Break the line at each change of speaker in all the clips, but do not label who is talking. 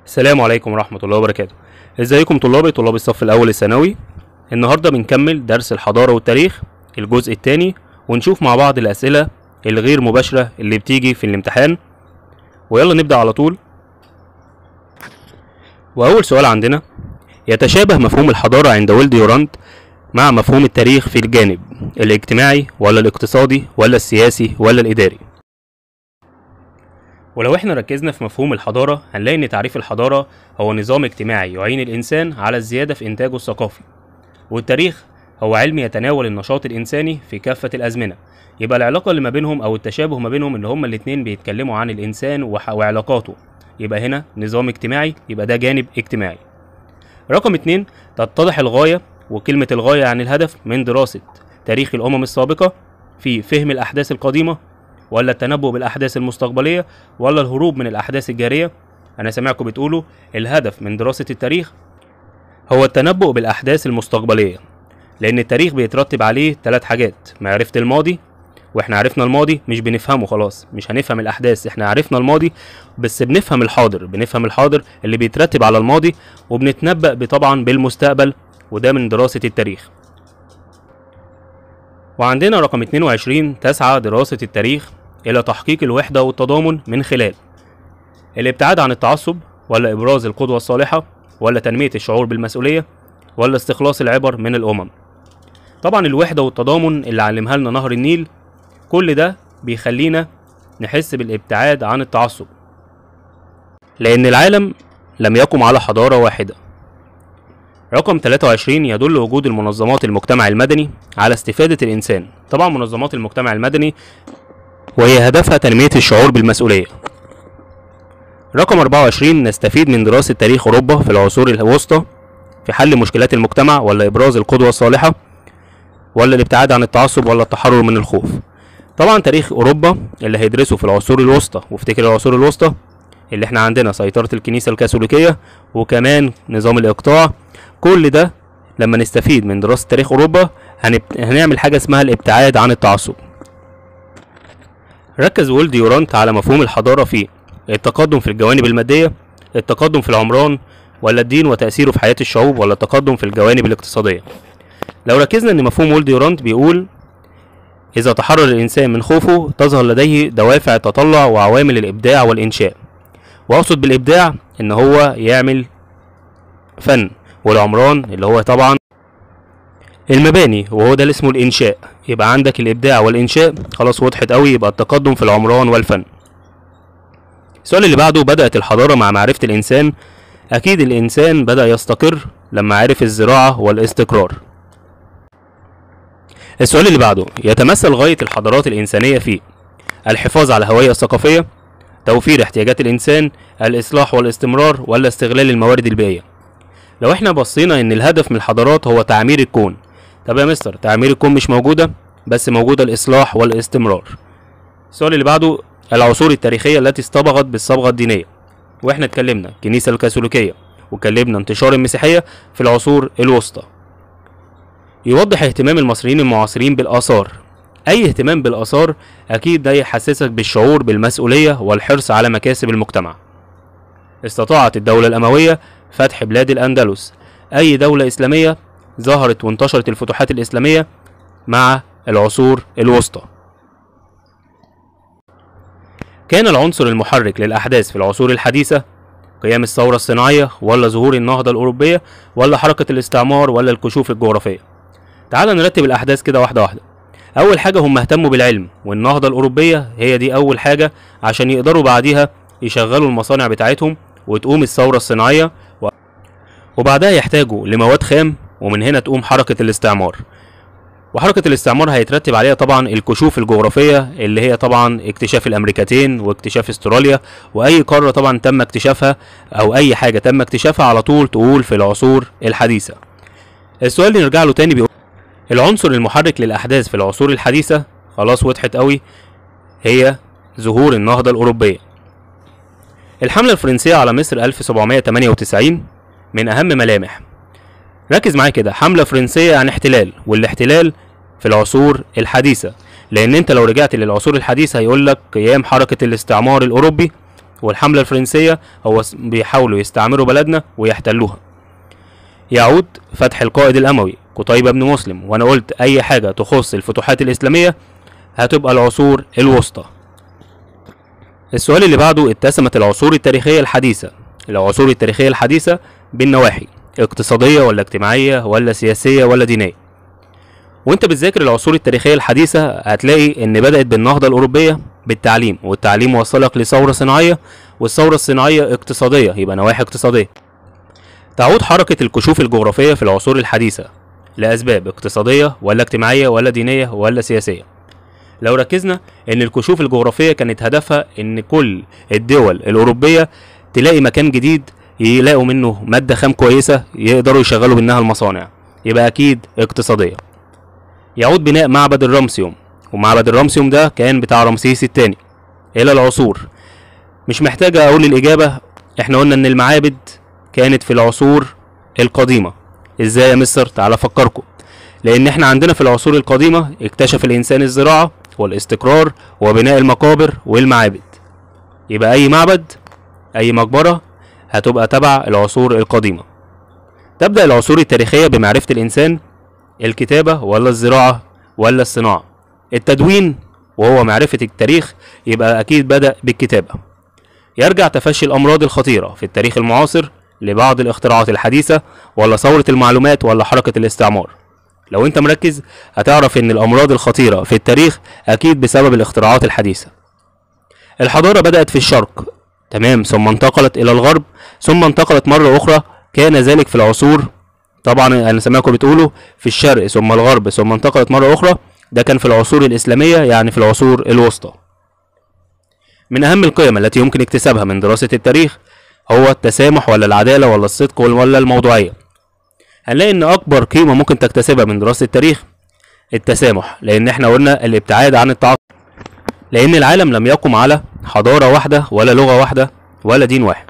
السلام عليكم ورحمة الله وبركاته ازيكم طلابي طلاب الصف الأول الثانوي النهاردة بنكمل درس الحضارة والتاريخ الجزء الثاني ونشوف مع بعض الأسئلة الغير مباشرة اللي بتيجي في الامتحان ويلا نبدأ على طول وأول سؤال عندنا يتشابه مفهوم الحضارة عند ولد يورانت مع مفهوم التاريخ في الجانب الاجتماعي ولا الاقتصادي ولا السياسي ولا الإداري ولو احنا ركزنا في مفهوم الحضارة هنلاقي ان تعريف الحضارة هو نظام اجتماعي يعين الانسان على الزيادة في انتاجه الثقافي والتاريخ هو علم يتناول النشاط الانساني في كافة الازمنة يبقى العلاقة اللي ما بينهم او التشابه ما بينهم ان هما الاتنين بيتكلموا عن الانسان وح- وعلاقاته يبقى هنا نظام اجتماعي يبقى ده جانب اجتماعي رقم اتنين تتضح الغاية وكلمة الغاية يعني الهدف من دراسة تاريخ الأمم السابقة في فهم الأحداث القديمة ولا التنبؤ بالأحداث المستقبلية ولا الهروب من الأحداث الجارية أنا سامعكم بتقولوا الهدف من دراسة التاريخ هو التنبؤ بالأحداث المستقبلية لأن التاريخ بيترتب عليه ثلاث حاجات معرفة الماضي واحنا عرفنا الماضي مش بنفهمه خلاص مش هنفهم الأحداث احنا عرفنا الماضي بس بنفهم الحاضر بنفهم الحاضر اللي بيترتب على الماضي وبنتنبأ طبعا بالمستقبل وده من دراسة التاريخ وعندنا رقم 22 تسعى دراسة التاريخ إلى تحقيق الوحدة والتضامن من خلال الابتعاد عن التعصب ولا إبراز القدوة الصالحة ولا تنمية الشعور بالمسؤولية ولا استخلاص العبر من الأمم طبعا الوحدة والتضامن اللي علمها لنا نهر النيل كل ده بيخلينا نحس بالابتعاد عن التعصب لأن العالم لم يقم على حضارة واحدة رقم 23 يدل وجود المنظمات المجتمع المدني على استفادة الإنسان طبعا منظمات المجتمع المدني وهي هدفها تنمية الشعور بالمسؤولية رقم 24 نستفيد من دراسة تاريخ أوروبا في العصور الوسطى في حل مشكلات المجتمع ولا إبراز القدوة الصالحة ولا الابتعاد عن التعصب ولا التحرر من الخوف طبعا تاريخ أوروبا اللي هيدرسه في العصور الوسطى وافتكر العصور الوسطى اللي احنا عندنا سيطرة الكنيسة الكاثوليكية وكمان نظام الإقطاع كل ده لما نستفيد من دراسة تاريخ أوروبا هنب... هنعمل حاجة اسمها الابتعاد عن التعصب ركز وولد يورانت على مفهوم الحضارة في التقدم في الجوانب المادية التقدم في العمران ولا الدين وتأثيره في حياة الشعوب ولا التقدم في الجوانب الاقتصادية لو ركزنا ان مفهوم وولد يورانت بيقول إذا تحرر الإنسان من خوفه تظهر لديه دوافع التطلع وعوامل الإبداع والإنشاء وأقصد بالإبداع إن هو يعمل فن والعمران اللي هو طبعا المباني وهو ده اللي اسمه الإنشاء يبقى عندك الإبداع والإنشاء خلاص وضحت قوي يبقى التقدم في العمران والفن السؤال اللي بعده بدأت الحضارة مع معرفة الإنسان أكيد الإنسان بدأ يستقر لما عرف الزراعة والاستقرار السؤال اللي بعده يتمثل غاية الحضارات الإنسانية في الحفاظ على الهوية الثقافية توفير احتياجات الإنسان الإصلاح والاستمرار ولا استغلال الموارد البيئية لو احنا بصينا ان الهدف من الحضارات هو تعمير الكون طب يا مستر تعمير الكون مش موجودة بس موجودة الإصلاح والاستمرار السؤال اللي بعده العصور التاريخية التي اصطبغت بالصبغة الدينية واحنا اتكلمنا الكنيسة الكاثوليكية واتكلمنا انتشار المسيحية في العصور الوسطى يوضح اهتمام المصريين المعاصرين بالآثار أي اهتمام بالآثار أكيد ده يحسسك بالشعور بالمسؤولية والحرص على مكاسب المجتمع استطاعت الدولة الأموية فتح بلاد الأندلس أي دولة إسلامية ظهرت وانتشرت الفتوحات الإسلامية مع العصور الوسطى كان العنصر المحرك للأحداث في العصور الحديثة قيام الثورة الصناعية ولا ظهور النهضة الأوروبية ولا حركة الاستعمار ولا الكشوف الجغرافية تعال نرتب الأحداث كده واحدة واحدة أول حاجة هم اهتموا بالعلم والنهضة الأوروبية هي دي أول حاجة عشان يقدروا بعديها يشغلوا المصانع بتاعتهم وتقوم الثورة الصناعية و... وبعدها يحتاجوا لمواد خام ومن هنا تقوم حركة الاستعمار وحركة الاستعمار هيترتب عليها طبعا الكشوف الجغرافية اللي هي طبعا اكتشاف الأمريكتين واكتشاف استراليا وأي قارة طبعا تم اكتشافها أو أي حاجة تم اكتشافها على طول تقول في العصور الحديثة السؤال اللي نرجع له تاني بيقول العنصر المحرك للأحداث في العصور الحديثة خلاص وضحت قوي هي ظهور النهضة الأوروبية الحملة الفرنسية على مصر 1798 من أهم ملامح ركز معايا كده حملة فرنسية عن احتلال والاحتلال في العصور الحديثة لأن أنت لو رجعت للعصور الحديثة هيقول لك قيام حركة الاستعمار الأوروبي والحملة الفرنسية هو س- بيحاولوا يستعمروا بلدنا ويحتلوها يعود فتح القائد الأموي قتيبة بن مسلم وأنا قلت أي حاجة تخص الفتوحات الإسلامية هتبقى العصور الوسطى السؤال اللي بعده اتسمت العصور التاريخية الحديثة العصور التاريخية الحديثة بالنواحي اقتصادية ولا اجتماعية ولا سياسية ولا دينية وانت بتذاكر العصور التاريخية الحديثة هتلاقي ان بدأت بالنهضة الأوروبية بالتعليم والتعليم وصلك لثورة صناعية والثورة الصناعية اقتصادية يبقى نواحي اقتصادية تعود حركة الكشوف الجغرافية في العصور الحديثة لأسباب اقتصادية ولا اجتماعية ولا دينية ولا سياسية لو ركزنا ان الكشوف الجغرافية كانت هدفها ان كل الدول الأوروبية تلاقي مكان جديد يلاقوا منه مادة خام كويسة يقدروا يشغلوا منها المصانع يبقى أكيد اقتصادية يعود بناء معبد الرمسيوم ومعبد الرمسيوم ده كان بتاع رمسيس الثاني إلى العصور مش محتاجة أقول الإجابة احنا قلنا إن المعابد كانت في العصور القديمة ازاي يا مستر تعالى افكركم لان احنا عندنا في العصور القديمة اكتشف الانسان الزراعة والاستقرار وبناء المقابر والمعابد يبقى اي معبد اي مقبرة هتبقى تبع العصور القديمة تبدأ العصور التاريخية بمعرفة الانسان الكتابة ولا الزراعة ولا الصناعة التدوين وهو معرفة التاريخ يبقى اكيد بدأ بالكتابة يرجع تفشي الأمراض الخطيرة في التاريخ المعاصر لبعض الاختراعات الحديثة ولا ثورة المعلومات ولا حركة الاستعمار لو انت مركز هتعرف ان الأمراض الخطيرة في التاريخ أكيد بسبب الاختراعات الحديثة الحضارة بدأت في الشرق تمام ثم انتقلت إلى الغرب ثم انتقلت مرة أخرى كان ذلك في العصور طبعا أنا سامعكم بتقولوا في الشرق ثم الغرب ثم انتقلت مرة أخرى ده كان في العصور الإسلامية يعني في العصور الوسطى من أهم القيم التي يمكن اكتسابها من دراسة التاريخ هو التسامح ولا العدالة ولا الصدق ولا الموضوعية هنلاقي إن أكبر قيمة ممكن تكتسبها من دراسة التاريخ التسامح لأن احنا قلنا الابتعاد عن التعصب لأن العالم لم يقم على حضارة واحدة ولا لغة واحدة ولا دين واحد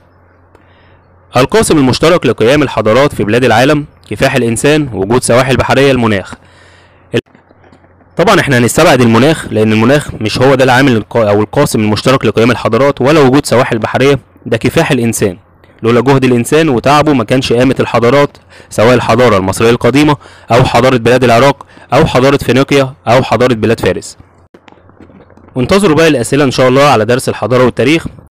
القاسم المشترك لقيام الحضارات في بلاد العالم كفاح الإنسان وجود سواحل بحرية المناخ طبعا احنا هنستبعد المناخ لان المناخ مش هو ده العامل الق- او القاسم المشترك لقيام الحضارات ولا وجود سواحل بحريه ده كفاح الانسان لولا جهد الانسان وتعبه ما كانش قامت الحضارات سواء الحضاره المصريه القديمه او حضاره بلاد العراق او حضاره فينيقيا او حضاره بلاد فارس وانتظروا بقى الاسئله ان شاء الله على درس الحضاره والتاريخ